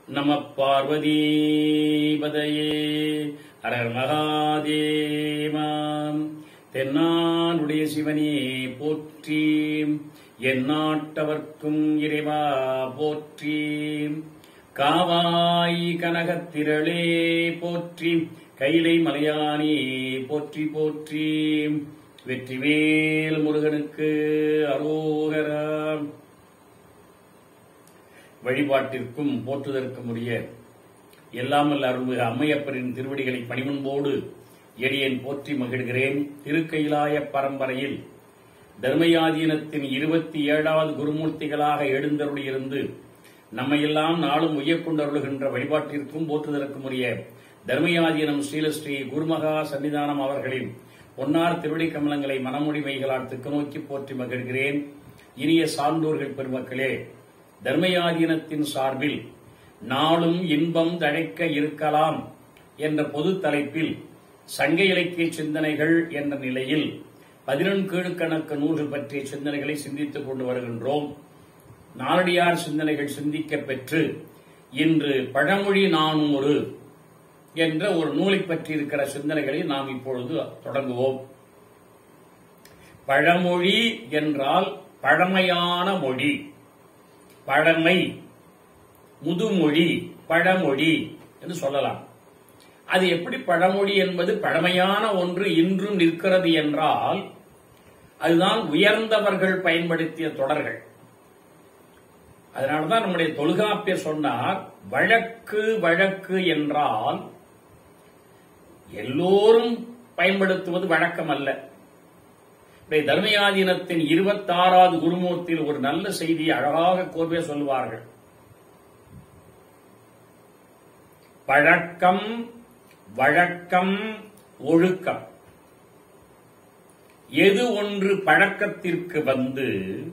நம பார்வதீபதையே ஹரர் மகாதேவாம் தென்னாடுடைய சிவனே போற்றி எந்நாட்டவர்க்கும் இறைவா போற்றி காவாய் கனகத்திரளே போற்றி கைலை மலையானே போற்றி போற்றி வெற்றிவேல் முருகனுக்கு அரோகரா வழிபாட்டிற்கும் போற்றுதற்கும் உரிய எல்லாமல் அருள்மிகு அம்மையப்பரின் திருவடிகளை பணிமுன்போடு எளியன் போற்றி மகிழ்கிறேன் திருக்கைலாய பரம்பரையில் தர்மயாதீனத்தின் இருபத்தி ஏழாவது குருமூர்த்திகளாக எழுந்தருளியிருந்து நம்மையெல்லாம் நாளும் உய்யக்கொண்டருளுகின்ற வழிபாட்டிற்கும் போற்றுதற்கும் உரிய தர்மயாதீனம் ஸ்ரீலஸ்ரீ குருமகா சன்னிதானம் அவர்களின் பொன்னார் திருவடி கமலங்களை மனமுடிமைகளால் திக்கு நோக்கி போற்றி மகிழ்கிறேன் இனிய சான்றோர்கள் பெருமக்களே தர்மயாதீனத்தின் சார்பில் நாளும் இன்பம் தழைக்க இருக்கலாம் என்ற பொது தலைப்பில் சங்க இலக்கிய சிந்தனைகள் என்ற நிலையில் பதினெண்கீழ்கணக்கு நூல்கள் பற்றிய சிந்தனைகளை சிந்தித்துக் கொண்டு வருகின்றோம் நாளடியார் சிந்தனைகள் சிந்திக்க பெற்று இன்று பழமொழி நானூறு என்ற ஒரு நூலை பற்றி இருக்கிற சிந்தனைகளை நாம் இப்பொழுது தொடங்குவோம் பழமொழி என்றால் பழமையான மொழி பழமை முதுமொழி பழமொழி என்று சொல்லலாம் அது எப்படி பழமொழி என்பது பழமையான ஒன்று இன்றும் நிற்கிறது என்றால் அதுதான் உயர்ந்தவர்கள் பயன்படுத்திய தொடர்கள் அதனால்தான் நம்முடைய தொல்காப்பியர் சொன்னார் வழக்கு வழக்கு என்றால் எல்லோரும் பயன்படுத்துவது வழக்கம் அல்ல இப்படி தர்மயாதீனத்தின் இருபத்தாறாவது குருமூர்த்தியில் ஒரு நல்ல செய்தியை அழகாக கோர்வே சொல்வார்கள் பழக்கம் வழக்கம் ஒழுக்கம் எது ஒன்று பழக்கத்திற்கு வந்து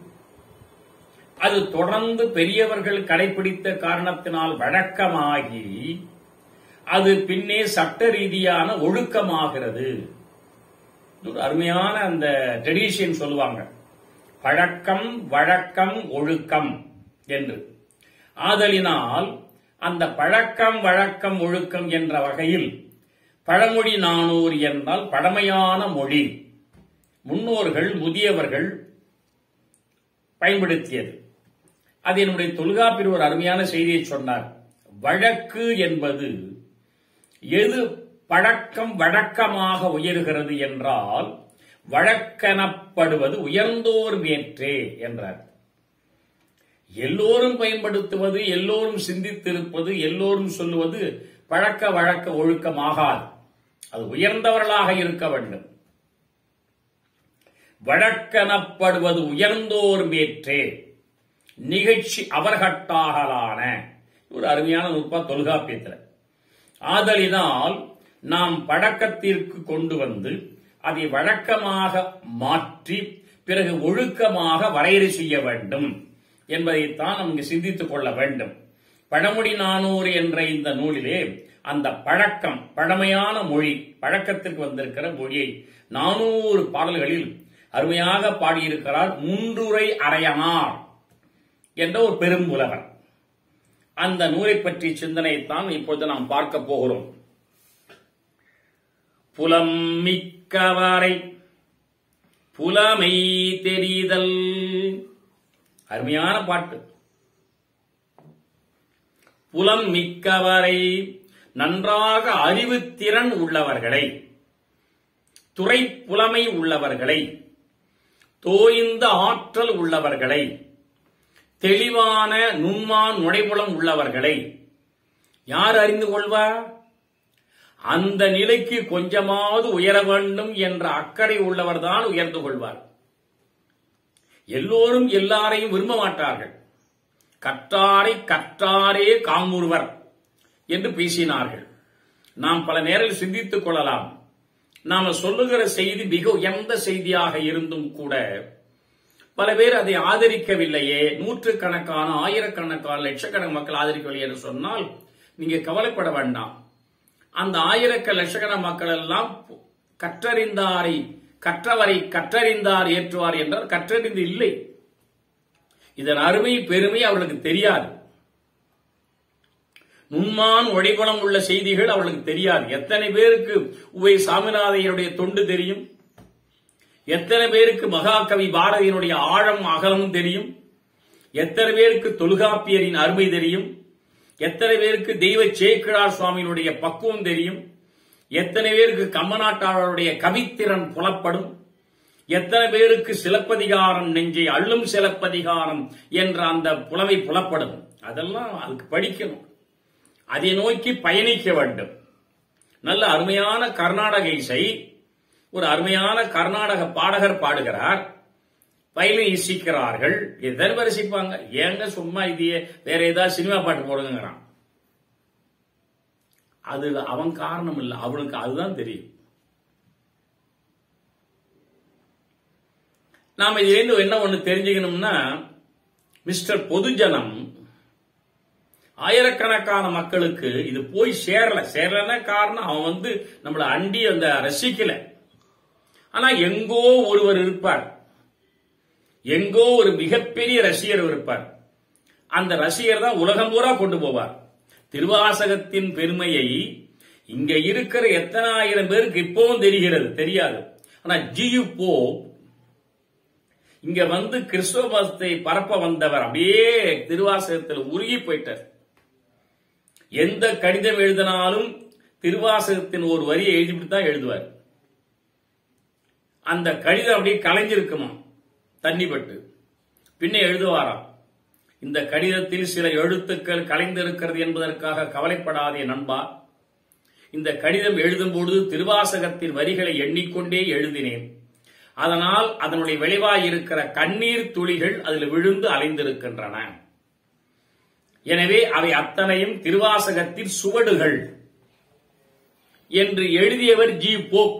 அது தொடர்ந்து பெரியவர்கள் கடைபிடித்த காரணத்தினால் வழக்கமாகி அது பின்னே சட்ட ரீதியான ஒழுக்கமாகிறது ஒரு அருமையான அந்த ட்ரெடிஷன் சொல்லுவாங்க பழக்கம் வழக்கம் ஒழுக்கம் என்று ஆதலினால் அந்த பழக்கம் வழக்கம் ஒழுக்கம் என்ற வகையில் பழமொழி நானூறு என்றால் பழமையான மொழி முன்னோர்கள் முதியவர்கள் பயன்படுத்தியது அது என்னுடைய தொல்காப்பில் ஒரு அருமையான செய்தியை சொன்னார் வழக்கு என்பது எது பழக்கம் வழக்கமாக உயர்கிறது என்றால் வழக்கெனப்படுவது உயர்ந்தோர் மேற்றே என்றார் எல்லோரும் பயன்படுத்துவது எல்லோரும் சிந்தித்திருப்பது எல்லோரும் சொல்லுவது பழக்க வழக்க ஒழுக்கமாகாது அது உயர்ந்தவர்களாக இருக்க வேண்டும் வழக்கெனப்படுவது உயர்ந்தோர் மேற்றே நிகழ்ச்சி அவர்கட்டாகலான ஒரு அருமையான நுட்பா தொல்காப்பியத்தில் ஆதலினால் நாம் பழக்கத்திற்கு கொண்டு வந்து அதை வழக்கமாக மாற்றி பிறகு ஒழுக்கமாக வரையறை செய்ய வேண்டும் என்பதைத்தான் நாம் இங்கு சிந்தித்துக் கொள்ள வேண்டும் பழமொழி நானூறு என்ற இந்த நூலிலே அந்த பழக்கம் பழமையான மொழி பழக்கத்திற்கு வந்திருக்கிற மொழியை நானூறு பாடல்களில் அருமையாக பாடியிருக்கிறார் மூன்றுரை அரையனார் என்ற ஒரு பெரும் புலவர் அந்த நூலை பற்றி சிந்தனைத்தான் இப்பொழுது நாம் பார்க்க போகிறோம் புலம் மிக்கவரை புலமை தெரிதல் அருமையான பாட்டு புலம் மிக்கவரை நன்றாக அறிவுத்திறன் உள்ளவர்களை துறை புலமை உள்ளவர்களை தோய்ந்த ஆற்றல் உள்ளவர்களை தெளிவான நுண்மான் நுழைபுலம் உள்ளவர்களை யார் அறிந்து கொள்வார் அந்த நிலைக்கு கொஞ்சமாவது உயர வேண்டும் என்ற அக்கறை உள்ளவர்தான் உயர்ந்து கொள்வார் எல்லோரும் எல்லாரையும் விரும்ப மாட்டார்கள் கற்றாரை கற்றாரே காமுறுவர் என்று பேசினார்கள் நாம் பல நேரில் சிந்தித்துக் கொள்ளலாம் நாம சொல்லுகிற செய்தி மிக உயர்ந்த செய்தியாக இருந்தும் கூட பல பேர் அதை ஆதரிக்கவில்லையே நூற்றுக்கணக்கான ஆயிரக்கணக்கான லட்சக்கணக்கான மக்கள் ஆதரிக்கவில்லை என்று சொன்னால் நீங்க கவலைப்பட வேண்டாம் அந்த ஆயிரக்க லட்சக்கணக்கான மக்கள் எல்லாம் கற்றறிந்தாரை கற்றவரை கற்றறிந்தார் ஏற்றுவார் என்றால் கற்றறிந்து இல்லை இதன் அருமை பெருமை அவர்களுக்கு தெரியாது நுண்மான் ஒளிகுணம் உள்ள செய்திகள் அவளுக்கு தெரியாது எத்தனை பேருக்கு உவை சாமிநாதையருடைய தொண்டு தெரியும் எத்தனை பேருக்கு மகாகவி பாரதியினுடைய ஆழம் அகலம் தெரியும் எத்தனை பேருக்கு தொல்காப்பியரின் அருமை தெரியும் எத்தனை பேருக்கு தெய்வ சேக்கிழார் சுவாமியினுடைய பக்குவம் தெரியும் எத்தனை பேருக்கு கம்மநாட்டாளருடைய கவித்திறன் புலப்படும் எத்தனை பேருக்கு சிலப்பதிகாரம் நெஞ்சை அள்ளும் சிலப்பதிகாரம் என்ற அந்த புலவை புலப்படும் அதெல்லாம் அதுக்கு படிக்கணும் அதை நோக்கி பயணிக்க வேண்டும் நல்ல அருமையான கர்நாடக இசை ஒரு அருமையான கர்நாடக பாடகர் பாடுகிறார் வயலின் இசைக்கிறார்கள் எதன் ரசிப்பாங்க ஏங்க சும்மா இதையே வேற ஏதாவது சினிமா பாட்டு போடுங்கிறான் அது அவன் காரணம் இல்லை அவனுக்கு அதுதான் தெரியும் நாம இதுலேருந்து என்ன ஒண்ணு தெரிஞ்சுக்கணும்னா மிஸ்டர் பொதுஜனம் ஆயிரக்கணக்கான மக்களுக்கு இது போய் சேரல சேரலன்னா காரணம் அவன் வந்து நம்மள அண்டி அந்த ரசிக்கல ஆனா எங்கோ ஒருவர் இருப்பார் எங்கோ ஒரு மிகப்பெரிய ரசிகர் இருப்பார் அந்த ரசிகர் தான் உலகம் பூரா கொண்டு போவார் திருவாசகத்தின் பெருமையை இங்க இருக்கிற எத்தனை ஆயிரம் பேருக்கு இப்பவும் தெரிகிறது தெரியாது ஆனா ஜியு போ இங்க வந்து கிறிஸ்துவ மதத்தை பரப்ப வந்தவர் அப்படியே திருவாசகத்தில் உருகி போயிட்டார் எந்த கடிதம் எழுதினாலும் திருவாசகத்தின் ஒரு வரியை எழுதிவிட்டு தான் எழுதுவார் அந்த கடிதம் அப்படியே கலைஞ்சிருக்குமா தண்ணிப்பட்டு பின்ன எழுதுவாராம் இந்த கடிதத்தில் சில எழுத்துக்கள் கலைந்திருக்கிறது என்பதற்காக கவலைப்படாதே நண்பா இந்த கடிதம் எழுதும் பொழுது திருவாசகத்தின் வரிகளை எண்ணிக்கொண்டே எழுதினேன் அதனால் அதனுடைய விளைவாய் இருக்கிற கண்ணீர் துளிகள் அதில் விழுந்து அலைந்திருக்கின்றன எனவே அவை அத்தனையும் திருவாசகத்தின் சுவடுகள் என்று எழுதியவர் ஜி போப்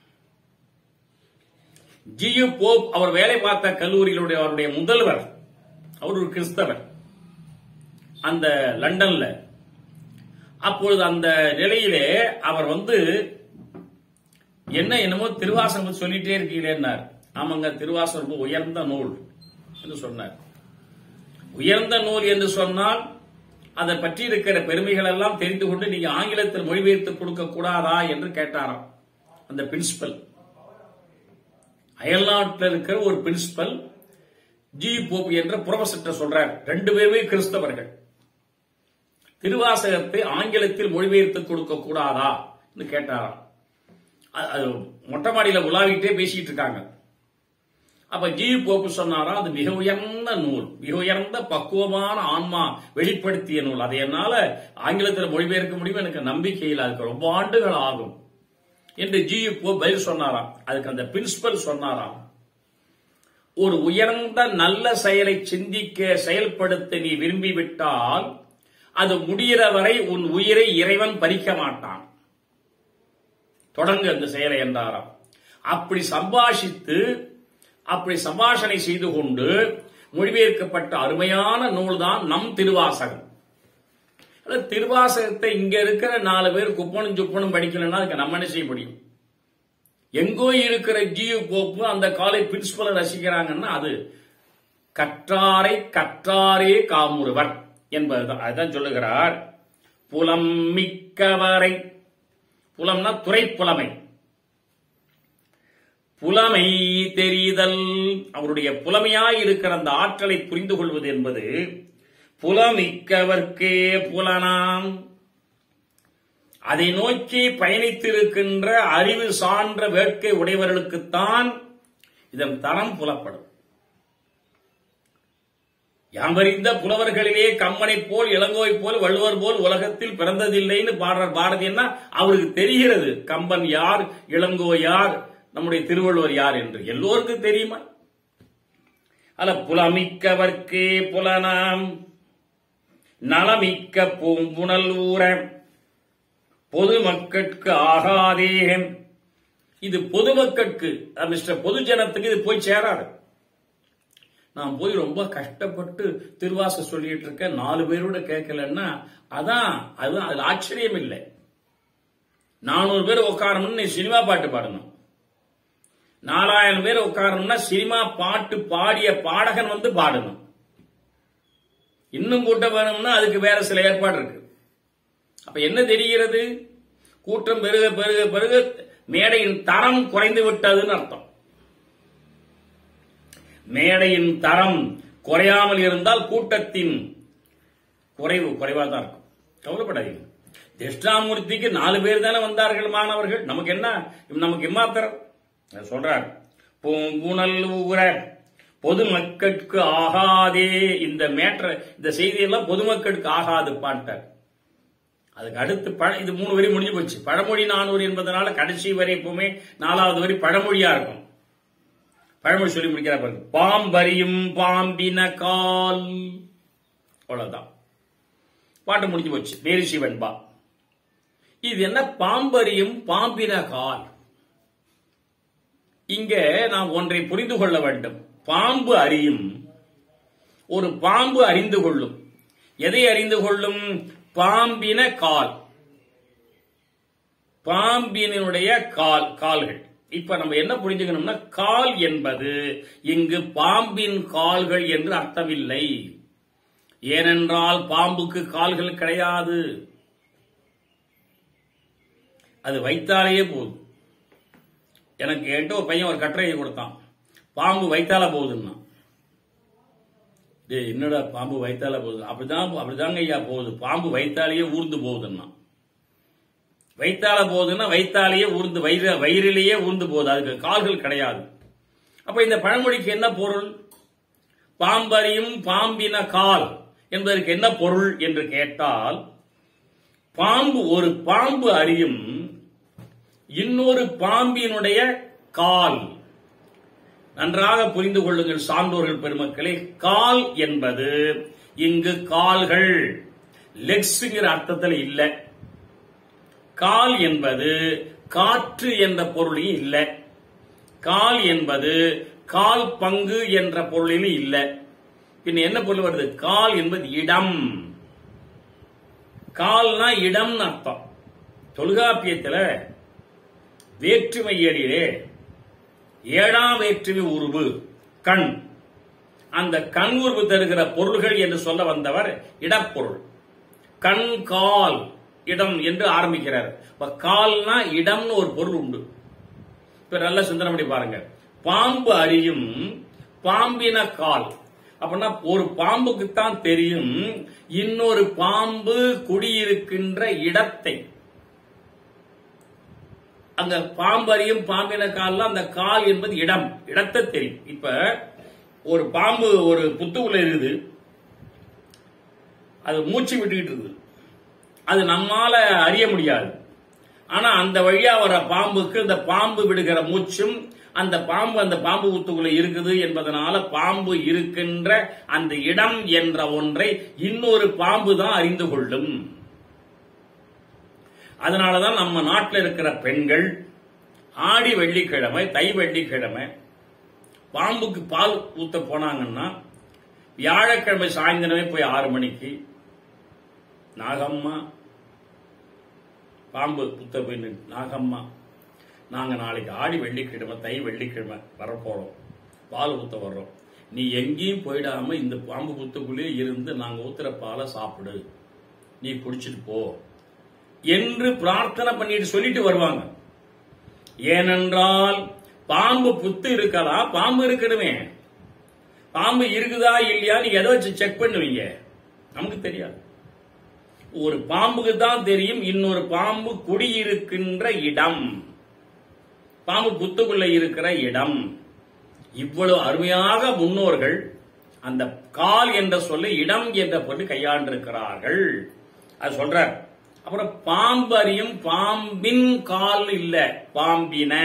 ஜியு போப் அவர் வேலை பார்த்த கல்லூரியிலுடைய அவருடைய முதல்வர் அவர் ஒரு கிறிஸ்தவர் அந்த லண்டன்ல அப்பொழுது அந்த நிலையிலே அவர் வந்து என்ன என்னமோ திருவாசகம் பத்தி சொல்லிட்டே இருக்கீங்களேன்னார் ஆமாங்க திருவாசகம் ரொம்ப உயர்ந்த நூல் என்று சொன்னார் உயர்ந்த நூல் என்று சொன்னால் அதை பற்றி இருக்கிற பெருமைகள் எல்லாம் தெரிந்து கொண்டு நீங்க ஆங்கிலத்தில் மொழிபெயர்த்து கொடுக்க கூடாதா என்று கேட்டாராம் அந்த பிரின்சிபல் அயல்நாட்டில் இருக்கிற ஒரு பிரின்சிபல் ஜி போப் என்ற புரொஃபசர் சொல்றார் ரெண்டு பேருமே கிறிஸ்தவர்கள் திருவாசகத்தை ஆங்கிலத்தில் மொழிபெயர்த்து கொடுக்க கூடாதா கேட்டாராம் அது- அது மொட்டை மாடியில உலாவிட்டே பேசிட்டு இருக்காங்க அப்ப ஜி போப்பு சொன்னாராம் அது மிக உயர்ந்த நூல் மிக உயர்ந்த பக்குவமான ஆன்மா வெளிப்படுத்திய நூல் அதை என்னால ஆங்கிலத்தில் மொழிபெயர்க்க முடியும் எனக்கு நம்பிக்கை இல்லை அதுக்கு ரொம்ப ஆண்டுகள் ஆகும் என்று ஜி போ பதில் சொன்னாராம் அதுக்கு அந்த பிரின்சிபல் சொன்னாராம் ஒரு உயர்ந்த நல்ல செயலை சிந்திக்க செயல்படுத்த நீ விரும்பிவிட்டால் அது முடிகிற வரை உன் உயிரை இறைவன் பறிக்க மாட்டான் தொடங்கு அந்த செயலை என்றாராம் அப்படி சம்பாஷித்து அப்படி சம்பாஷணை செய்து கொண்டு மொழிபெயர்க்கப்பட்ட அருமையான நூல்தான் நம் திருவாசகம் ஆனா, திருவாசகத்தை இங்க இருக்கிற நாலு பேர் குப்பனும் சுப்பனும் படிக்கலன்னா அதுக்கு நம்ம என்ன செய்ய முடியும் எங்கோ இருக்கிற ஜியு கோப்பு அந்த காலேஜ் பிரின்சிபலை ரசிக்கிறாங்கன்னா அது கற்றாரை கற்றாரே காமுறுவர் என்பதுதான் அதுதான் சொல்லுகிறார் புலம் மிக்கவரை புலம்னா துறைப்புலமை புலமை தெரிதல் அவருடைய புலமையாய் இருக்கிற அந்த ஆற்றலை புரிந்து கொள்வது என்பது புலமிக்கவர்க்கே புலனாம் அதை நோக்கி பயணித்திருக்கின்ற அறிவு சான்ற வேட்கை உடையவர்களுக்குத்தான் இதன் தரம் புலப்படும் யாம்பறிந்த புலவர்களிலே கம்மனை போல் இளங்கோவை போல் வள்ளுவர் போல் உலகத்தில் பிறந்ததில்லைன்னு பாடுறார் பாரதியன்னா அவருக்கு தெரிகிறது கம்பன் யார் இளங்கோ யார் நம்முடைய திருவள்ளுவர் யார் என்று எல்லோருக்கும் தெரியுமா அல்ல புலமிக்கவர்க்கே புலனாம் நலமிக்க பூங்குணல் ஊர பொதுமக்கட்கு ஆகாதே இது பொதுமக்கட்கு அஹ், மிஸ்டர் பொதுஜனத்துக்கு இது போய் சேராது நான் போய் ரொம்ப கஷ்டப்பட்டு திருவாச சொல்லிட்டு இருக்கேன் நாலு பேரோட கேட்கலன்னா அதான் அதுதான் அதுல ஆச்சரியம் இல்லை நானூறு பேர் உட்காரணும்னு நீ சினிமா பாட்டு பாடணும் நாலாயிரம் பேர் உட்காரணும்னா சினிமா பாட்டு பாடிய பாடகன் வந்து பாடணும் இன்னும் கூட்டம் வேணும்னா அதுக்கு வேற சில ஏற்பாடு இருக்கு அப்ப என்ன தெரிகிறது கூட்டம் பெருக பெருக பெருக மேடையின் தரம் குறைந்து விட்டதுன்னு அர்த்தம் மேடையின் தரம் குறையாமல் இருந்தால் கூட்டத்தின் குறைவு குறைவா தான் இருக்கும் கவலைப்படாதீங்க தட்சிணாமூர்த்திக்கு நாலு பேர் தானே வந்தார்கள் மாணவர்கள் நமக்கு என்ன நமக்கு எம்மாத்திரம் நான் சொல்றார் பூங்குணல் ஊர பொதுமக்களுக்கு ஆகாதே இந்த மேற்ற இந்த செய்தியெல்லாம் பொதுமக்களுக்கு ஆகாது பாட்டார் அதுக்கு அடுத்து பழ இது மூணு வரி முடிஞ்சு போச்சு பழமொழி நானூறு என்பதனால கடைசி வரை எப்பவுமே நாலாவது வரி பழமொழியா இருக்கும் பழமொழி சொல்லி முடிக்கிறார் பாருங்க பாம்பரியும் பாம்பின கால் அவ்வளவுதான் பாட்டு முடிஞ்சு போச்சு மேரி சிவன் பா இது என்ன பாம்பரியும் பாம்பின கால் இங்க நாம் ஒன்றை புரிந்து கொள்ள வேண்டும் பாம்பு அறியும் ஒரு பாம்பு அறிந்து கொள்ளும் எதை அறிந்து கொள்ளும் பாம்பின கால் பாம்பினுடைய கால் கால்கள் இப்ப நம்ம என்ன புரிஞ்சுக்கணும்னா கால் என்பது இங்கு பாம்பின் கால்கள் என்று அர்த்தமில்லை ஏனென்றால் பாம்புக்கு கால்கள் கிடையாது அது வைத்தாலேயே போதும் எனக்கு என்கிட்ட ஒரு பையன் ஒரு கட்டுரையை கொடுத்தான் பாம்பு வைத்தால போகுதுன்னா டேய் என்னடா பாம்பு வைத்தால போகுது அப்படிதான் அப்படிதாங்க ஐயா போகுது பாம்பு வைத்தாலேயே ஊர்ந்து போகுதுன்னா வைத்தால போகுதுன்னா வைத்தாலேயே ஊர்ந்து வயிறு வயிறிலேயே ஊர்ந்து போகுது அதுக்கு கால்கள் கிடையாது அப்ப இந்த பழமொழிக்கு என்ன பொருள் பாம்பறியும் பாம்பின கால் என்பதற்கு என்ன பொருள் என்று கேட்டால் பாம்பு ஒரு பாம்பு அறியும் இன்னொரு பாம்பினுடைய கால் நன்றாக புரிந்து கொள்ளுங்கள் சான்றோர்கள் பெருமக்களே கால் என்பது இங்கு கால்கள் லெக்ஸ்ங்கிற அர்த்தத்தில் இல்லை கால் என்பது காற்று என்ற பொருளில் இல்லை கால் என்பது கால் பங்கு என்ற பொருளில் இல்லை பின்ன என்ன பொருள் வருது கால் என்பது இடம் கால்னா இடம்னு அர்த்தம் தொல்காப்பியத்தில் வேற்றுமை ஏழிலே ஏழாம் வேற்றுமை உருவு கண் அந்த கண் உருவு தருகிற பொருள்கள் என்று சொல்ல வந்தவர் இடப்பொருள் கண் கால் இடம் என்று ஆரம்பிக்கிறார் இப்ப கால்னா இடம்னு ஒரு பொருள் உண்டு இப்ப நல்ல சிந்தனை பண்ணி பாருங்க பாம்பு அறியும் பாம்பின கால் அப்படின்னா ஒரு பாம்புக்கு தான் தெரியும் இன்னொரு பாம்பு குடியிருக்கின்ற இடத்தை அங்க பாம்பறியும் பாம்பின கால்ல அந்த கால் என்பது இடம் இடத்தை தெரியும் இப்ப ஒரு பாம்பு ஒரு புத்துக்குள்ள இருக்குது அது மூச்சு விட்டுக்கிட்டு இருக்குது அது நம்மால அறிய முடியாது ஆனா அந்த வழியா வர பாம்புக்கு இந்த பாம்பு விடுகிற மூச்சும் அந்த பாம்பு அந்த பாம்பு புத்துக்குள்ள இருக்குது என்பதனால பாம்பு இருக்கின்ற அந்த இடம் என்ற ஒன்றை இன்னொரு பாம்பு தான் அறிந்து கொள்ளும் அதனாலதான் நம்ம நாட்டில் இருக்கிற பெண்கள் ஆடி வெள்ளிக்கிழமை தை வெள்ளிக்கிழமை பாம்புக்கு பால் ஊத்த போனாங்கன்னா வியாழக்கிழமை சாயந்தரமே போய் ஆறு மணிக்கு நாகம்மா பாம்பு புத்த போய் நின்னு, நாகம்மா நாங்க நாளைக்கு ஆடி வெள்ளிக்கிழமை தை வெள்ளிக்கிழமை வரப்போறோம் பால் ஊத்த வர்றோம் நீ எங்கேயும் போயிடாம இந்த பாம்பு புத்துக்குள்ளேயே இருந்து நாங்க ஊத்துற பாலை சாப்பிடு நீ குடிச்சிட்டு போ என்று பிரார்த்தனை பண்ணிட்டு சொல்லிட்டு வருவாங்க ஏனென்றால் பாம்பு புத்து இருக்கலா பாம்பு இருக்கணுமே பாம்பு இருக்குதா இல்லையா நீங்க எதை வச்சு செக் பண்ணுவீங்க நமக்கு தெரியாது ஒரு பாம்புக்கு தான் தெரியும் இன்னொரு பாம்பு குடியிருக்கின்ற இடம் பாம்பு புத்துக்குள்ள இருக்கிற இடம் இவ்வளவு அருமையாக முன்னோர்கள் அந்த கால் என்ற சொல்லை இடம் என்ற பொருள் கையாண்டிருக்கிறார்கள் அது சொல்றார் அப்புறம் பாம்பறியும் பாம்பின் கால் இல்ல பாம்பின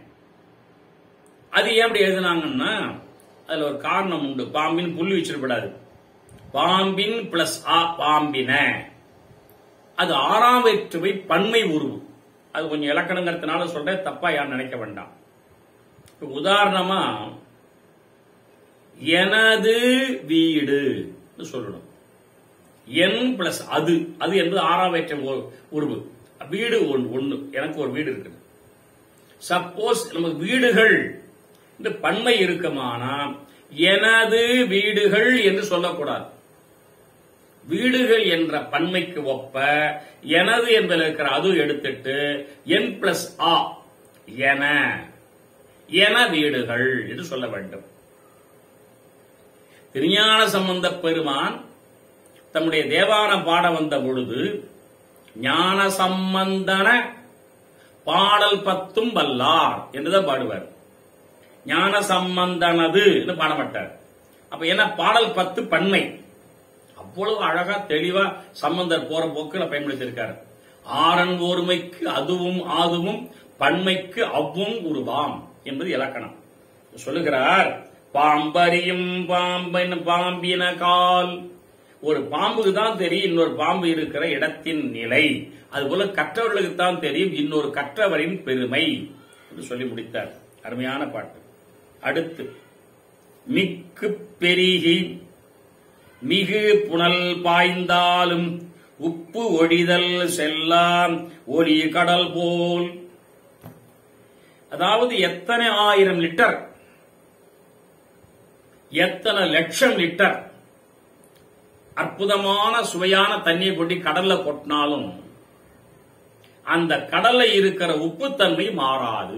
அது ஏன் அப்படி எழுதுனாங்கன்னா அதுல ஒரு காரணம் உண்டு பாம்பின் புள்ளி வச்சிருக்கூடாது பாம்பின் பிளஸ் ஆ பாம்பின அது ஆறாம் வேற்றுமை பன்மை உருவு அது கொஞ்சம் இலக்கணங்கிறதுனால சொல்றேன் தப்பா யாரும் நினைக்க வேண்டாம் இப்ப உதாரணமா எனது வீடு சொல்லணும் என் பிளஸ் அது அது என்பது ஆறாம் வேற்றம் ஒரு- உருவு வீடு ஒன்று ஒண்ணு எனக்கு ஒரு வீடு இருக்குது சப்போஸ் நமக்கு வீடுகள் இந்த பன்மை இருக்குமானா எனது வீடுகள் என்று சொல்லக்கூடாது வீடுகள் என்ற பன்மைக்கு ஒப்ப எனது என்பதில் இருக்கிற அது எடுத்துட்டு என் பிளஸ் ஆ என என வீடுகள் என்று சொல்ல வேண்டும் திருஞான சம்பந்த பெருமான் தம்முடைய தேவாரம் பாட வந்த பொழுது ஞான சம்பந்தன பாடல் பத்தும் வல்லார் என்றுதான் பாடுவார் ஞான சம்பந்தனது என்று பாடப்பட்டார் அப்ப என்ன பாடல் பத்து பன்மை அவ்வளவு அழகா தெளிவா சம்பந்தர் போற போக்குல பயன்படுத்தியிருக்காரு ஆரன் ஒருமைக்கு அதுவும் ஆதுவும் பன்மைக்கு அவ்வும் உருவாம் என்பது இலக்கணம் சொல்லுகிறார் பாம்பரியும் பாம்பின் பாம்பின கால் ஒரு பாம்புக்கு தான் தெரியும் இன்னொரு பாம்பு இருக்கிற இடத்தின் நிலை அதுபோல கற்றவர்களுக்கு தான் தெரியும் இன்னொரு கற்றவரின் பெருமை என்று சொல்லி முடித்தார் அருமையான பாட்டு அடுத்து மிக்கு பெருகி மிகு புனல் பாய்ந்தாலும் உப்பு ஒழிதல் செல்லாம் ஒளி கடல் போல் அதாவது எத்தனை ஆயிரம் லிட்டர் எத்தனை லட்சம் லிட்டர் அற்புதமான சுவையான தண்ணியை கொண்டு கடல்ல கொட்டினாலும் அந்த கடல்ல இருக்கிற உப்புத்தன்மை மாறாது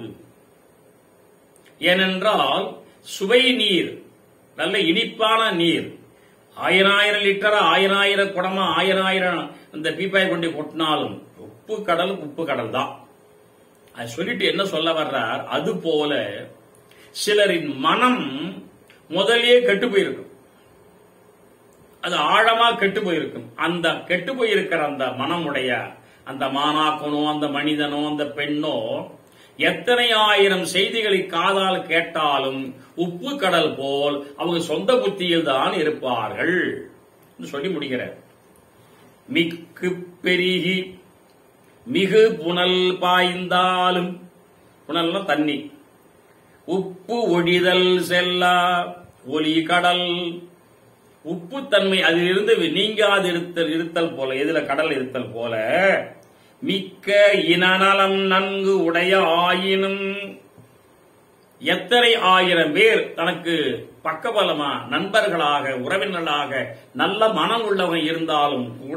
ஏனென்றால் சுவை நீர் நல்ல இனிப்பான நீர் ஆயிரம் லிட்டர் ஆயிரம் குடமா ஆயிரம் இந்த பீப்பாய் கொண்டு கொட்டினாலும் உப்பு கடல் உப்பு கடல் தான் அது சொல்லிட்டு என்ன சொல்ல வர்றார் அது போல சிலரின் மனம் முதல்லயே கெட்டு போயிருக்கும் அது ஆழமா கெட்டு போயிருக்கும் அந்த கெட்டு போயிருக்கிற அந்த மனமுடைய அந்த மானாக்கனோ அந்த மனிதனோ அந்த பெண்ணோ எத்தனை ஆயிரம் செய்திகளை காதால் கேட்டாலும் உப்பு கடல் போல் அவங்க சொந்த புத்தியில் தான் இருப்பார்கள் என்று சொல்லி முடிக்கிறார் மிக்கு பெருகி மிகு புனல் பாய்ந்தாலும் புனல்னா தண்ணி உப்பு ஒழிதல் செல்லா ஒலி கடல் உப்பு தன்மை அதிலிருந்து நீங்காது இருத்தல் இருத்தல் போல எதுல கடல் இருத்தல் போல மிக்க இனநலம் நன்கு உடைய ஆயினும் எத்தனை ஆயிரம் பேர் தனக்கு பக்கபலமா நண்பர்களாக உறவினர்களாக நல்ல மனம் உள்ளவங்க இருந்தாலும் கூட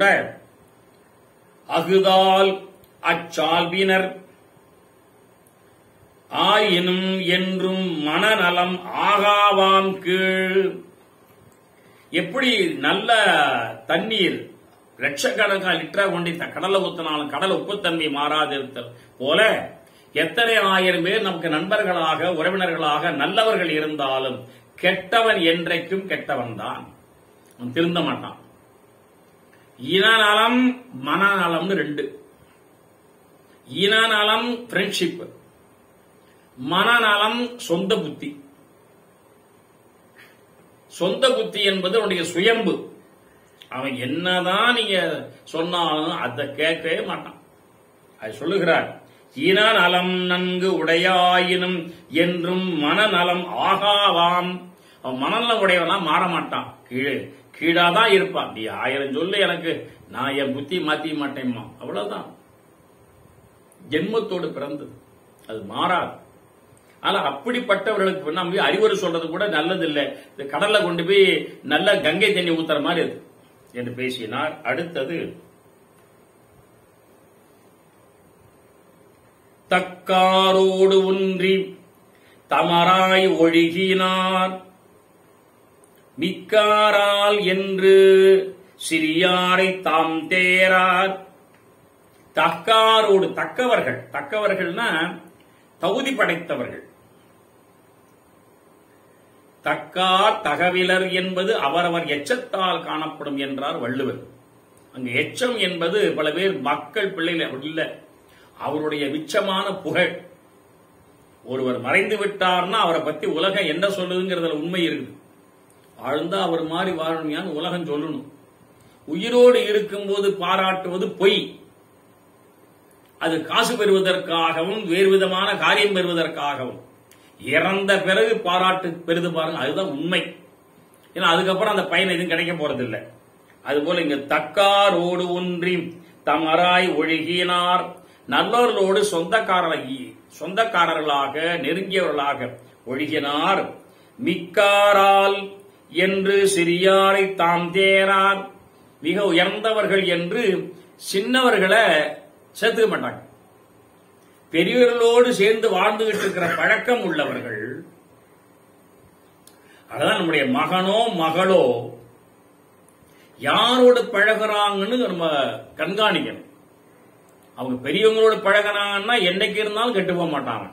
அகுதால் அச்சால்பினர் ஆயினும் என்றும் மனநலம் ஆகாவாம் கீழ் எப்படி நல்ல தண்ணீர் லட்சக்கணக்கான லிட்டரா கொண்டு த- கடல்ல ஊத்தினாலும் கடல் உப்புத்தன்மை மாறாது இருத்தல் போல எத்தனை ஆயிரம் பேர் நமக்கு நண்பர்களாக உறவினர்களாக நல்லவர்கள் இருந்தாலும் கெட்டவன் என்றைக்கும் கெட்டவன் தான் அவன் திருந்த மாட்டான் இனநலம் மனநலம்னு ரெண்டு இனநலம் ஃப்ரெண்ட்ஷிப் மனநலம் சொந்த புத்தி சொந்த புத்தி என்பது உன்னுடைய சுயம்பு அவன் என்னதான் நீங்க சொன்னாலும் அதை கேட்கவே மாட்டான் அது சொல்லுகிறார் இனநலம் நன்கு உடையாயினும் என்றும் மனநலம் ஆகாவாம் அவன் மனநலம் உடையவனா மாற மாட்டான் கீழே கீழாதான் இருப்பான் நீ ஆயிரம் சொல்லு எனக்கு நான் என் புத்தி மாத்திக்க மாட்டேம்மா அவ்வளவுதான் ஜென்மத்தோடு பிறந்தது அது மாறாது ஆனா அப்படிப்பட்டவர்களுக்கு நம்ம போய் அறிவுரை சொல்றது கூட நல்லது இல்லை இந்த கடல்ல கொண்டு போய் நல்ல கங்கை தண்ணி ஊத்துற மாதிரி இருக்கு என்று பேசினார் அடுத்தது தக்காரோடு ஒன்றி தமராய் ஒழுகினார் மிக்காரால் என்று சிறியாரை தாம் தேரார் தக்காரோடு தக்கவர்கள் தக்கவர்கள்னா தகுதி படைத்தவர்கள் தக்கார் தகவிலர் என்பது அவரவர் எச்சத்தால் காணப்படும் என்றார் வள்ளுவர் அங்கு எச்சம் என்பது பல பேர் மக்கள் பிள்ளைகள் அப்படி இல்லை அவருடைய மிச்சமான புகழ் ஒருவர் மறைந்து விட்டார்னா அவரை பத்தி உலகம் என்ன சொல்லுதுங்கிறதுல உண்மை இருக்குது வாழ்ந்தா அவர் மாதிரி வாழணும்னு உலகம் சொல்லணும் உயிரோடு இருக்கும்போது பாராட்டுவது பொய் அது காசு பெறுவதற்காகவும் வேறு விதமான காரியம் பெறுவதற்காகவும் இறந்த பிறகு பாராட்டு பெறுது பாருங்க அதுதான் உண்மை ஏன்னா அதுக்கப்புறம் அந்த பயன் எதுவும் கிடைக்க போறதில்லை அதுபோல இங்க தக்காரோடு ஒன்றி தமராய் ஒழுகினார் நல்லவர்களோடு சொந்தக்காரராகி சொந்தக்காரர்களாக நெருங்கியவர்களாக ஒழுகினார் மிக்காரால் என்று சிறியாரை தாம் தேரார் மிக உயர்ந்தவர்கள் என்று சின்னவர்களை சேர்த்துக்க மாட்டாங்க பெரியவர்களோடு சேர்ந்து வாழ்ந்துகிட்டு இருக்கிற பழக்கம் உள்ளவர்கள் அதான் நம்முடைய மகனோ மகளோ யாரோடு பழகுறாங்கன்னு நம்ம கண்காணிக்கணும் அவங்க பெரியவங்களோடு பழகுறாங்கன்னா என்னைக்கு இருந்தாலும் கெட்டு போக மாட்டாங்க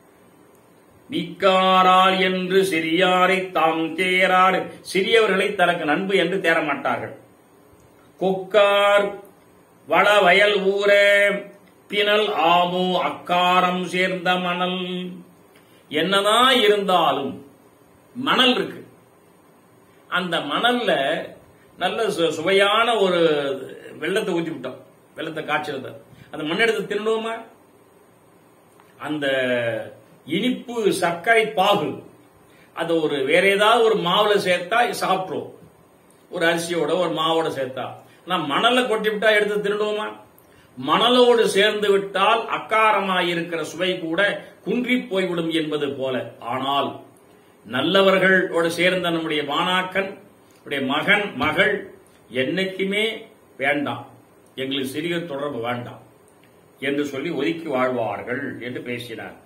நீக்காரால் என்று சிறியாரை தாம் தேரார் சிறியவர்களை தனக்கு நண்பு என்று தேர மாட்டார்கள் கொக்கார் வள வயல் ஊர பினல் ஆமோ அக்காரம் சேர்ந்த மணல் என்னதான் இருந்தாலும் மணல் இருக்கு அந்த மணல்ல நல்ல சு- சுவையான ஒரு வெள்ளத்தை ஊத்தி விட்டோம் வெள்ளத்தை காய்ச்சல் அந்த மண் எடுத்து தின்னுவோமா அந்த இனிப்பு சர்க்கரை பாகு அது ஒரு வேற ஏதாவது ஒரு மாவுல சேர்த்தா சாப்பிட்றோம் ஒரு அரிசியோட ஒரு மாவோட சேர்த்தா ஆனா மணலை கொட்டி விட்டா எடுத்து திருடுவோமா மணலோடு சேர்ந்து விட்டால் அக்காரமாயிருக்கிற சுவை கூட குன்றி போய்விடும் என்பது போல ஆனால் நல்லவர்களோடு சேர்ந்த நம்முடைய மாணாக்கன் நம்முடைய மகன் மகள் என்னைக்குமே வேண்டாம் எங்களுக்கு சிறிய தொடர்பு வேண்டாம் என்று சொல்லி ஒதுக்கி வாழ்வார்கள் என்று பேசினார்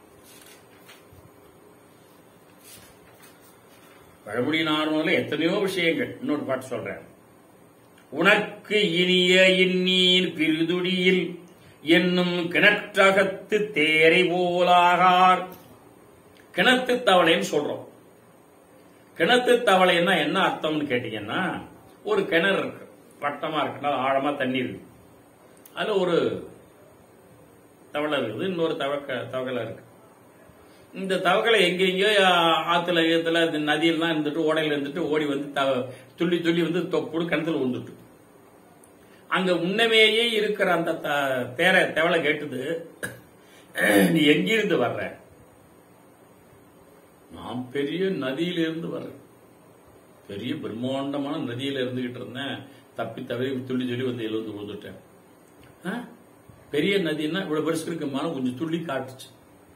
பழமொழி நார்மல எத்தனையோ விஷயங்கள் இன்னொரு பாட்டு சொல்றேன் உனக்கு இனிய இந்நீர் பிரிதுடியில் என்னும் கிணற்றகத்து தேரை போலாகார் கிணத்து தவளைன்னு சொல்றோம் கிணத்து தவளைன்னா என்ன அர்த்தம்னு கேட்டீங்கன்னா ஒரு கிணறு இருக்கு வட்டமா இருக்கு நல்லா ஆழமா தண்ணி இருக்கு அதுல ஒரு தவளை இருக்குது இன்னொரு தவக்க தவக்கலை இருக்கு இந்த தவக்கலை எங்கெங்கயோ ஆ- ஆத்துல ஈத்துல இந்த நதியில தான் இருந்துட்டு ஓடையில இருந்துட்டு ஓடி வந்து தவ- துள்ளி துள்ளி வந்து தொப்புடு கிணத்துல வந்துட்டு அங்க முன்னமேயே இருக்கிற அந்த த- தேர தவளை கேட்டது நீ எங்கிருந்து வர்ற நான் பெரிய நதியிலிருந்து வர்றேன் பெரிய பிரம்மாண்டமான நதியில இருந்துகிட்டு இருந்தேன் தப்பி தவறி துள்ளி துள்ளி வந்து எழுந்து விழுந்துட்டேன் ஆ? பெரிய நதின்னா இவ்வளவு பெருசு இருக்குமான கொஞ்சம் துள்ளி காட்டுச்சு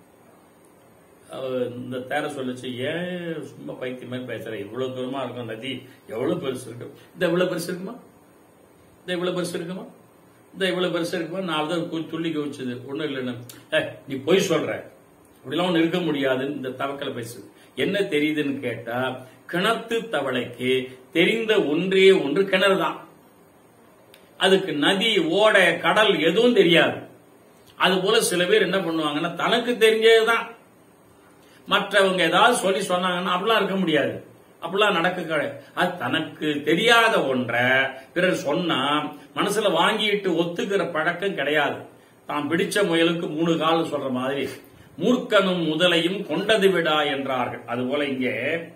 அவ இந்த தேர சொல்லுச்சு ஏன் சும்மா பைத்தியம் மாதிரி பேசுற இவ்வளவு தூரமா இருக்கும் நதி எவ்வளவு பெருசு இருக்கு இந்த இவ்வளவு பெருசு இருக்குமா இந்த இவ்வளவு பெருசு இருக்குமா இந்த இவ்வளவு பெருசு இருக்குமா நான் தான் கு- துள்ளி கவிச்சது ஒண்ணும் இல்லைன்னு ஏய், நீ பொய் சொல்ற இப்படிலாம் ஒண்ணு இருக்க முடியாதுன்னு இந்த தவக்கலை பேசு என்ன தெரியுதுன்னு கேட்டா கிணத்து தவளைக்கு தெரிந்த ஒன்றே ஒன்று கிணறு தான் அதுக்கு நதி ஓடை கடல் எதுவும் தெரியாது அது போல சில பேர் என்ன பண்ணுவாங்கன்னா தனக்கு தெரிஞ்சதுதான் மற்றவங்க ஏதாவது சொல்லி சொன்னாங்கன்னா அப்படிலாம் இருக்க முடியாது அப்படிலாம் நடக்க கிடையாது அது தனக்கு தெரியாத ஒன்றை பிறர் சொன்னா மனசுல வாங்கிட்டு ஒத்துக்கிற பழக்கம் கிடையாது தான் பிடிச்ச முயலுக்கு மூணு கால் சொல்ற மாதிரி மூர்க்கனும் முதலையும் கொண்டது விடா என்றார்கள் அதுபோல இங்கே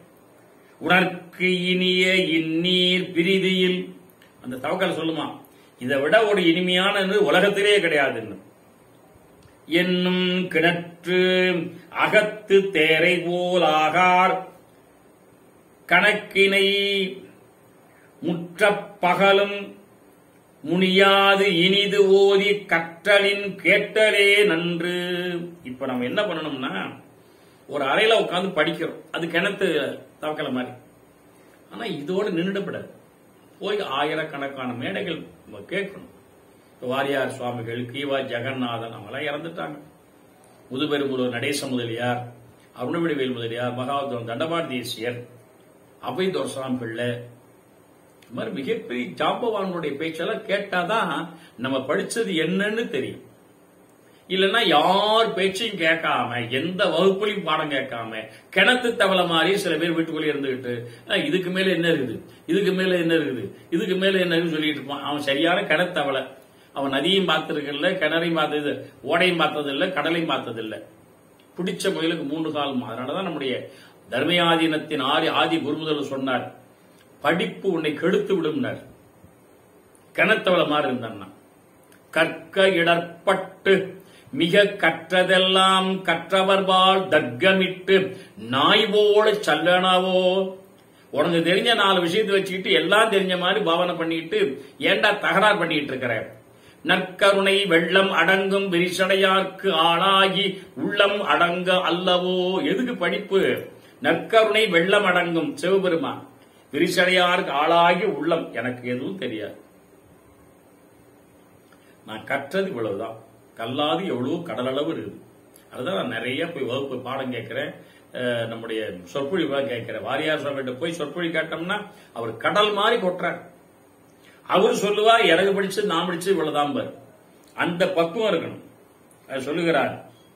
உனக்கு இனிய இந்நீர் பிரிதியில் அந்த தவக்கல் சொல்லுமா இதை விட ஒரு இனிமையானது உலகத்திலே கிடையாதுன்னு என்னும் கிணற்று அகத்து தேரை போல் ஆகார் கணக்கினை முற்றப் பகலும் முனியாது இனிது ஓதி கற்றலின் கேட்டலே நன்று இப்ப நம்ம என்ன பண்ணணும்னா ஒரு அறையில உட்கார்ந்து படிக்கிறோம் அது கிணத்து தவக்கலை மாதிரி ஆனா இதோட நின்றுடப்படாது போய் ஆயிரக்கணக்கான மேடைகள் நம்ம கேட்கணும் இப்ப வாரியார் சுவாமிகள் கீவா ஜெகநாதன் அவங்களாம் இறந்துட்டாங்க முதுபெரும்புலூர் நடேச முதலியார் அருணவிடிவேல் முதலியார் மகாத்வம் தண்டபாணி தேசியர் அபய் தோசராம் பிள்ளை இந்த மாதிரி மிகப்பெரிய ஜாம்பவானுடைய பேச்செல்லாம் கேட்டாதான் நம்ம படிச்சது என்னன்னு தெரியும் இல்லைன்னா யார் பேச்சையும் கேட்காம எந்த வகுப்புலையும் பாடம் கேட்காம கிணத்து தவளை மாதிரி சில பேர் வீட்டுக்குள்ளே இருந்துகிட்டு "அஹ், இதுக்கு மேல என்ன இருக்குது இதுக்கு மேல என்ன இருக்குது இதுக்கு மேல என்ன இருக்குன்னு சொல்லிட்டு இருப்பான் அவன் சரியான கிணத்தவளை அவன் நதியும் பார்த்திருக்கல கிணறையும் பார்த்தது ஓடையும் பார்த்தது இல்ல கடலையும் பார்த்தது இல்ல பிடிச்ச முயலுக்கு மூன்று காலம் அதனாலதான் நம்முடைய தர்மயாதீனத்தின் ஆதி ஆதி குருமுதல் சொன்னார் படிப்பு உன்னை கெடுத்து விடும்னார் கிணத்தவளை மாதிரி இருந்தான்னா கற்க இடர்பட்டு மிக கற்றதெல்லாம் கற்றவர்பால் தர்க்கமிட்டு நாய் போல சல்லனவோ உனக்கு தெரிஞ்ச நாலு விஷயத்தை வச்சுக்கிட்டு எல்லாம் தெரிஞ்ச மாதிரி பாவனை பண்ணிட்டு ஏன்டா தகராறு பண்ணிட்டு இருக்கிற நற்கருணை வெள்ளம் அடங்கும் விரிசடையார்க்கு ஆளாகி உள்ளம் அடங்க அல்லவோ எதுக்கு படிப்பு நற்கருணை வெள்ளம் அடங்கும் சிவபெருமான் விரிசடையாருக்கு ஆளாகி உள்ளம் எனக்கு எதுவும் தெரியாது நான் கற்றது இவ்வளவுதான் கல்லாது எவ்வளவு கடலளவு இருக்குது அதுதான் நான் நிறைய போய் வகுப்பு பாடம் கேட்கிறேன் அஹ், நம்முடைய சொற்பொழிவாக கேட்கிறேன் வாரியார் சுவாமிகிட்ட போய் சொற்பொழி கேட்டோம்னா அவர் கடல் மாதிரி கொட்டுறார் அவர் சொல்லுவார் இறகு படிச்சு நான் படிச்சு இவ்வளவுதான் பாரு அந்த பக்குவம் இருக்கணும் அது சொல்லுகிறார்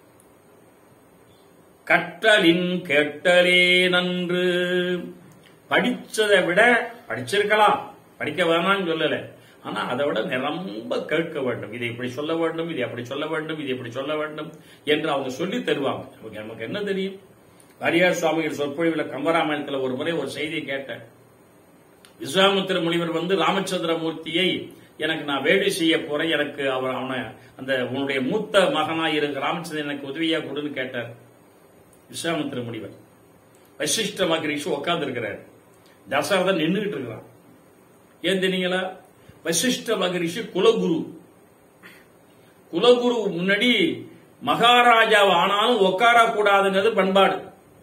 கற்றலின் கேட்டலே நன்று படிச்சதை விட படிச்சிருக்கலாம் படிக்க வேணாம்னு சொல்லல ஆனா அதை விட நிரம்ப கேட்க வேண்டும் இதை இப்படி சொல்ல வேண்டும் இதை அப்படி சொல்ல வேண்டும் இதை இப்படி சொல்ல வேண்டும் என்று அவங்க சொல்லி தருவாங்க நமக்கு நமக்கு என்ன தெரியும் வாரியார் சுவாமிகள் சொற்பொழிவில் கம்பராமாயணத்தில் ஒரு முறை ஒரு செய்தியை கேட்டேன் விஸ்வாமித்திர முனிவர் வந்து ராமச்சந்திர மூர்த்தியை எனக்கு நான் வேள்வி செய்ய போறேன் எனக்கு அவர் அவனை அந்த உன்னுடைய மூத்த மகனாய் இருக்க ராமச்சந்திரன் எனக்கு உதவியா கொடுன்னு கேட்டார் விஸ்வாமித்திர முனிவர் வசிஷ்ட மகரிஷி உட்கார்ந்து இருக்கிறார் தசரதன் நின்றுகிட்டு இருக்கிறான் ஏன் தெரியுங்களா வசிஷ்ட மகரிஷி குலகுரு குலகுரு முன்னாடி மகாராஜா ஆனாலும் உட்கார கூடாதுங்கிறது பண்பாடு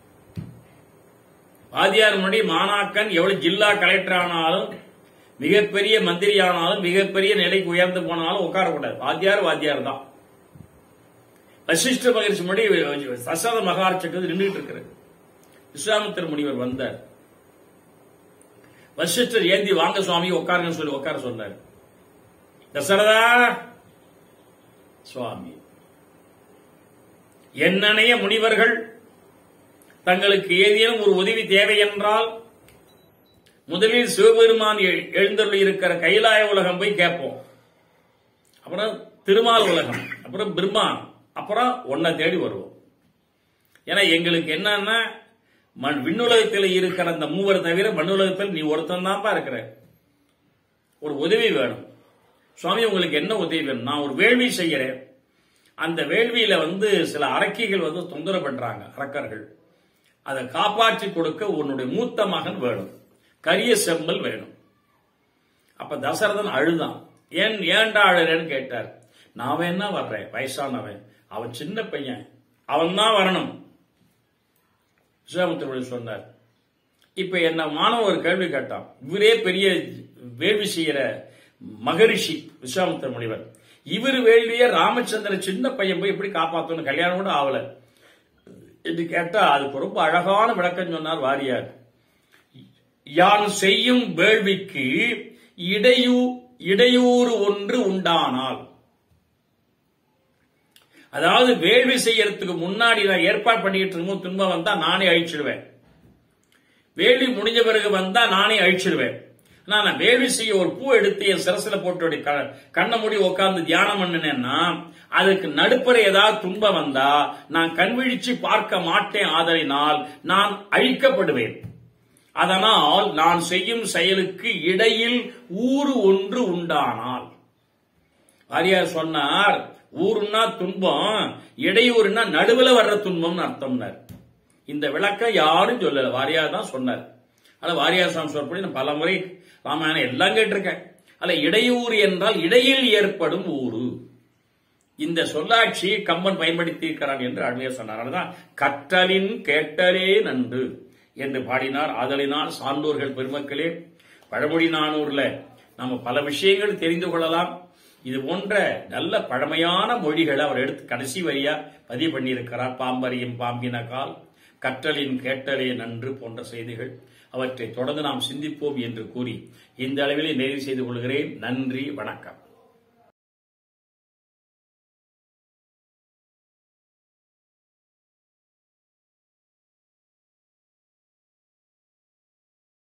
வாத்தியார் முன்னாடி மாணாக்கன் எவ்வளவு ஜில்லா கலெக்டர் ஆனாலும் மிகப்பெரிய மந்திரி ஆனாலும் மிகப்பெரிய நிலைக்கு உயர்ந்து போனாலும் உட்காரக்கூடாது வாத்தியார் வாத்தியார் தான் வசிஷ்ட மகரிஷி முன்னாடி தசரத மகாராஜக்கு நின்றுட்டு இருக்கிறார் விஸ்வாமித்திர முனிவர் வந்தார் வசிஷ்டர் ஏந்தி வாங்க சுவாமி உட்காருங்கன்னு சொல்லி உட்கார சொன்னார் தசரதா சுவாமி என்னனைய முனிவர்கள் தங்களுக்கு ஏதேனும் ஒரு உதவி தேவை என்றால் முதலில் சிவபெருமான் எழு- எழுந்தருளி இருக்கிற கைலாய உலகம் போய் கேட்போம் அப்புறம் திருமால் உலகம் அப்புறம் பிரம்மா அப்புறம் ஒன்ன தேடி வருவோம் ஏன்னா எங்களுக்கு என்னன்னா மண் விண்ணுலகத்தில் இருக்கிற அந்த மூவர் தவிர மண்ணுலகத்தில் நீ ஒருத்தன் தான்ப்பா இருக்கிற ஒரு உதவி வேணும் சுவாமி உங்களுக்கு என்ன உதவி வேணும் நான் ஒரு வேள்வி செய்கிறேன் அந்த வேள்வியில வந்து சில அரக்கிகள் வந்து தொந்தரவு பண்றாங்க அரக்கர்கள் அதை காப்பாற்றி கொடுக்க உன்னுடைய மூத்த மகன் வேணும் கரிய செம்பல் வேணும் அப்ப தசரதன் அழுதான் ஏன் ஏன்டா அழுறேன்னு கேட்டார் நான் வேணா வர்றேன் வயசானவன் அவன் சின்ன பையன் அவன் தான் வரணும் விஸ்வாமித்திரர் சொன்னார் இப்ப என்ன மாணவன் ஒரு கேள்வி கேட்டான் இவரே பெரிய வேள்வி செய்யற மகரிஷி விஸ்வாமித்திர முனிவர் இவர் வேள்விய ராமச்சந்திர சின்ன பையன் போய் எப்படி காப்பாத்தணும் கல்யாணம் கூட ஆகல என்று கேட்டா அதுக்கு ரொம்ப அழகான விளக்கம் சொன்னார் வாரியார் யான் செய்யும் வேள்விக்கு இடையூ இடையூறு ஒன்று உண்டானால் அதாவது வேள்வி செய்யறதுக்கு முன்னாடி நான் ஏற்பாடு பண்ணிட்டு இருக்கும்போது துன்பம் வந்தா நானே அழிச்சிடுவேன் வேள்வி முடிஞ்ச பிறகு வந்தா நானே அழிச்சிடுவேன் ஆனா நான் வேள்வி செய்ய ஒரு பூ எடுத்து என் சிரசில போட்டு அப்படி க- கண்ணை மூடி உட்கார்ந்து தியானம் பண்ணினேன்னா அதுக்கு நடுப்புற ஏதாவது துன்பம் வந்தா நான் கண்விழிச்சு பார்க்க மாட்டேன் ஆதலினால் நான் அழிக்கப்படுவேன் அதனால் நான் செய்யும் செயலுக்கு இடையில் ஊறு ஒன்று உண்டானால் வாரியார் சொன்னார் ஊருன்னா துன்பம் இடையூறுனா நடுவுல வர்ற துன்பம்னு அர்த்தம்னார் இந்த விளக்கம் யாரும் சொல்லல வாரியார் தான் சொன்னார் ஆனா வாரியார் சுவாமி சொற்படி நான் பல முறை ராமாயணம் எல்லாம் கேட்டிருக்கேன் அல்ல இடையூறு என்றால் இடையில் ஏற்படும் ஊறு இந்த சொல்லாட்சி கம்பன் பயன்படுத்தி இருக்கிறான் என்று அருமையர் சொன்னார் அதுதான் கற்றலின் கேட்டலே நன்று என்று பாடினார் ஆதலினால் சான்றோர்கள் பெருமக்களே பழமொழி நானூர்ல நாம பல விஷயங்கள் தெரிந்து கொள்ளலாம் இது போன்ற நல்ல பழமையான மொழிகளை அவர் எடுத்து கடைசி வரியா பதிவு பண்ணியிருக்கிறார் பாம்பரியும் பாம்பின கால் கற்றலின் கேட்டலே நன்று போன்ற செய்திகள் அவற்றை தொடர்ந்து நாம் சிந்திப்போம் என்று கூறி இந்த அளவிலே நிறைவு செய்து கொள்கிறேன் நன்றி வணக்கம்